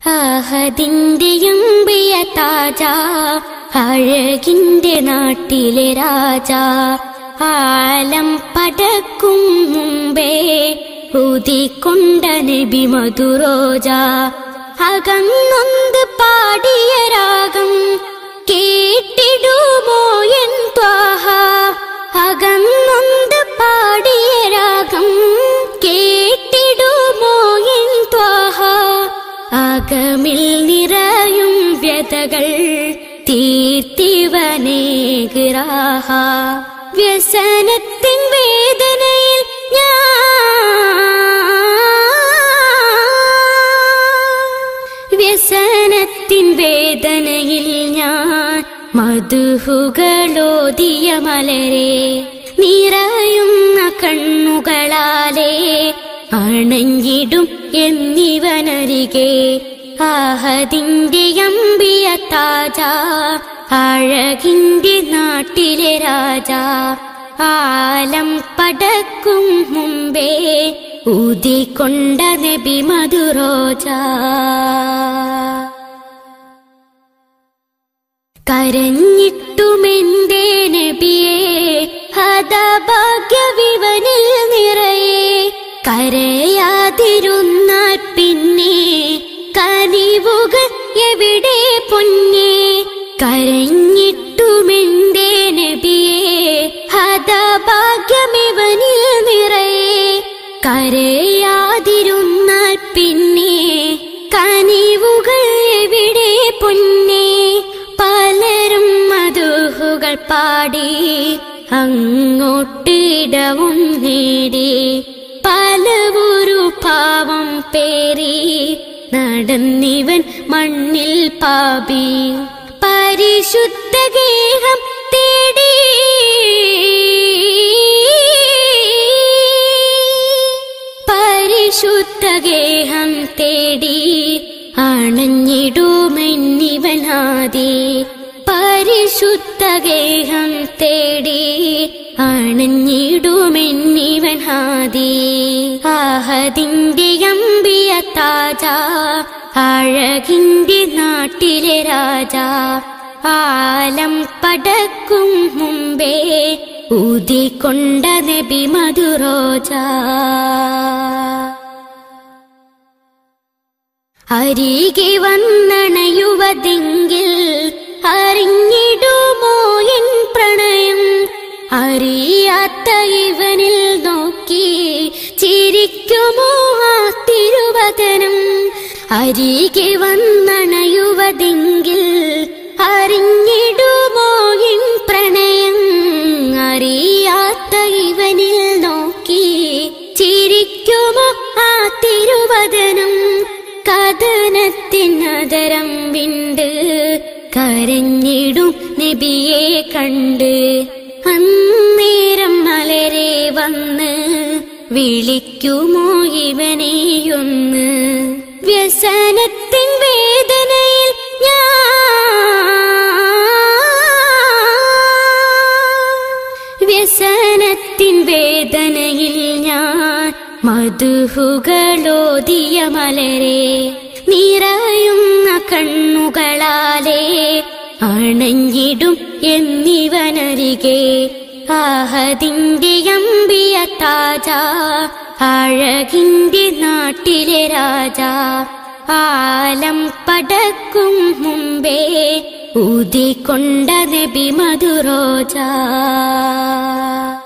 ആഹദിന്റെ അമ്പിയ താജ അഴകിന്റെ നാട്ടിലെ രാജ ആലം പടക്കും മുമ്പേ ഊതിക്കൊണ്ട നബി മധുരോജ അകന്നൊന്ത് പാടിയ രാഗം കേട്ടിടുമോ എൻ ത്വാഹ അകന്നൊന്ത് പാടിയ രാഗം കേട്ടിടുമോ എൻ ത്വാഹ അകമിൽ നിറയും വ്യതകൾ തീർത്തിവനേകിറാഹ വ്യസനത്തിൻ വേദനയിൽ ഞാൻ വ്യസനത്തിൻ വേദനയിൽ ഞാൻ മധുഹുകളോതിയ മലരെ നിറയുന്ന കണ്ണുകളാലേ അണഞ്ഞിടും എന്നിവനരികെ ആഹദിന്റെ അമ്പിയ താജ അഴകിന്റെ നാട്ടിലെ രാജ ആലം പടക്കും മുമ്പേ ഊതിക്കൊണ്ട നബി മധുരോജ കരഞ്ഞിട്ടുമെന്റെ നബിയെ ഹതഭാഗ്യവിവനിൽ നിറയെ കരയാതിരുന്നാൽ പിന്നെ കനിവുകൾ എവിടെ പൊന്നെ കരഞ്ഞിട്ടുമെന്റെ നബിയെ ഹതഭാഗ്യമിവനിൽ നിറയെ കരയാതിരുന്നാൽ പിന്നെ കനിവുകൾ എവിടെ പൊന്നെ പലരും മധുഹുകൾ പാടി അങ്ങോട്ട് ഇടവും നേടി പലവൊരു പാവം പേറി നടന്നിവൻ മണ്ണിൽ പാപി പരിശുദ്ധ ഗേഹം തേടി പരിശുദ്ധ ഗേഹം തേടി അണഞ്ഞിടുമെന്നിവനാദി പരിശുദ്ധ ഗേഹം തേടി അണഞ്ഞിടുമെന്നിവനാദി ആഹദിന്റെ അമ്പിയ താജ അഴകിന്റെ നാട്ടിലെ രാജ ആലം പടക്കും മുമ്പേ ഊതിക്കൊണ്ട നബി മധുരോജ അരികെ വന്നണയുവതെങ്കിൽ അറിഞ്ഞിടുമോ എൻ പ്രണയം അറിയാത്ത ഇവനിൽ നോക്കി ചിരിക്കുമോ ആ തിരുവതനം അരികെ വന്നണയുവതെങ്കിൽ അറിഞ്ഞിടുമോ എൻ പ്രണയം അറിയാത്ത ഇവനിൽ നോക്കി ചിരിക്കുമോ ആ തിരുവതനം കഥനത്തിനതരം വിണ്ട് കരഞ്ഞിടും നബിയെ കണ്ട് അന്നേരം മലരെ വന്ന് വിളിക്കുമോ ഇവനെയൊന്ന് വ്യസനത്തിൻ വേദനയിൽ ഞാൻ വ്യസനത്തിൻ വേദനയിൽ ഞാൻ മധുഹുകളോതിയ മലരെ നിറയുന്ന കണ്ണുകളാലേ അണഞ്ഞിടും എന്നിവനരികെ ആഹദിന്റെ അമ്പിയ താജ അഴകിന്റെ നാട്ടിലെ രാജ ആലം പടക്കും മുമ്പേ ഊതിക്കൊണ്ട നബി മധുരോജ